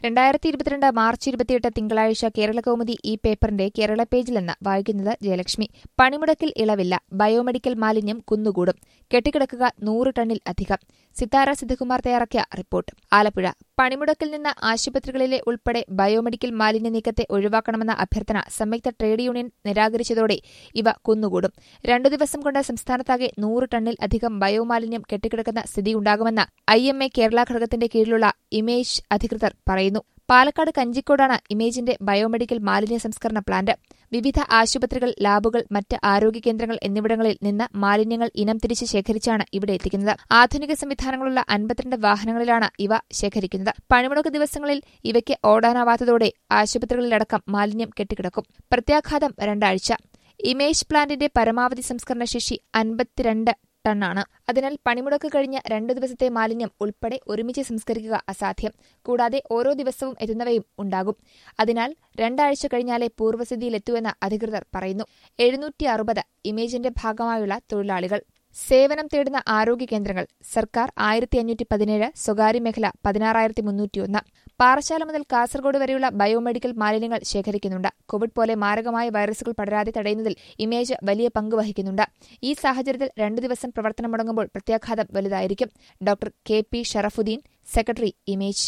രണ്ടായിരത്തി ഇരുപത്തിരണ്ട് മാർച്ച് ഇരുപത്തിയെട്ട് തിങ്കളാഴ്ച കേരള കൗമുദി ഈ പേപ്പറിന്റെ കേരള പേജിൽ നിന്ന് വായിക്കുന്നത് ജയലക്ഷ്മി പണിമുടക്കിൽ ഇളവില്ല ബയോമെഡിക്കൽ മാലിന്യം കുന്നുകൂടും കെട്ടിക്കിടക്കുക നൂറ് ടണ്ണിൽ അധികം സിത്താര സിദ്ധകുമാർ തയ്യാറാക്കിയ റിപ്പോർട്ട് ആലപ്പുഴ പണിമുടക്കിൽ നിന്ന് ആശുപത്രികളിലെ ഉൾപ്പെടെ ബയോമെഡിക്കൽ മാലിന്യ നീക്കത്തെ ഒഴിവാക്കണമെന്ന അഭ്യർത്ഥന സംയുക്ത ട്രേഡ് യൂണിയൻ നിരാകരിച്ചതോടെ ഇവ കുന്നുകൂടും രണ്ടു ദിവസം കൊണ്ട് സംസ്ഥാനത്താകെ നൂറ് ടണ്ണിൽ അധികം ബയോമാലിന്യം കെട്ടിക്കിടക്കുന്ന സ്ഥിതിയുണ്ടാകുമെന്ന് ഐ എം എ കേരള ഘടകത്തിന്റെ കീഴിലുള്ള ഇമേജ് അധികൃതർ പറയുന്നു പാലക്കാട് കഞ്ചിക്കോടാണ് ഇമേജിന്റെ ബയോമെഡിക്കൽ മാലിന്യ സംസ്കരണ പ്ലാന്റ് വിവിധ ആശുപത്രികൾ ലാബുകൾ മറ്റ് ആരോഗ്യ കേന്ദ്രങ്ങൾ എന്നിവിടങ്ങളിൽ നിന്ന് മാലിന്യങ്ങൾ ഇനം തിരിച്ച് ശേഖരിച്ചാണ് ഇവിടെ എത്തിക്കുന്നത് ആധുനിക സംവിധാനങ്ങളുള്ള അൻപത്തിരണ്ട് വാഹനങ്ങളിലാണ് ഇവ ശേഖരിക്കുന്നത് പണിമുടക്ക് ദിവസങ്ങളിൽ ഇവയ്ക്ക് ഓടാനാവാത്തതോടെ ആശുപത്രികളിലടക്കം മാലിന്യം കെട്ടിക്കിടക്കും പ്രത്യാഘാതം രണ്ടാഴ്ച ഇമേജ് പ്ലാന്റിന്റെ പരമാവധി സംസ്കരണ ശേഷി അൻപത്തിരണ്ട് ടണ്ണാണ് അതിനാൽ പണിമുടക്ക് കഴിഞ്ഞ രണ്ടു ദിവസത്തെ മാലിന്യം ഉൾപ്പെടെ ഒരുമിച്ച് സംസ്കരിക്കുക അസാധ്യം കൂടാതെ ഓരോ ദിവസവും എത്തുന്നവയും ഉണ്ടാകും അതിനാൽ രണ്ടാഴ്ച കഴിഞ്ഞാലേ പൂർവ്വസ്ഥിതിയിലെത്തൂവെന്ന് അധികൃതർ പറയുന്നു എഴുന്നൂറ്റി അറുപത് ഇമേജിന്റെ ഭാഗമായുള്ള തൊഴിലാളികൾ സേവനം തേടുന്ന ആരോഗ്യ കേന്ദ്രങ്ങൾ സർക്കാർ ആയിരത്തി അഞ്ഞൂറ്റി പതിനേഴ് സ്വകാര്യ മേഖല പതിനാറായിരത്തി മുന്നൂറ്റിയൊന്ന് പാറശാല മുതൽ കാസർഗോഡ് വരെയുള്ള ബയോമെഡിക്കൽ മാലിന്യങ്ങൾ ശേഖരിക്കുന്നുണ്ട് കോവിഡ് പോലെ മാരകമായ വൈറസുകൾ പടരാതെ തടയുന്നതിൽ ഇമേജ് വലിയ പങ്ക് വഹിക്കുന്നുണ്ട് ഈ സാഹചര്യത്തിൽ രണ്ടു ദിവസം പ്രവർത്തനം മുടങ്ങുമ്പോൾ പ്രത്യാഘാതം വലുതായിരിക്കും doctor K P Sharafudheen secretary image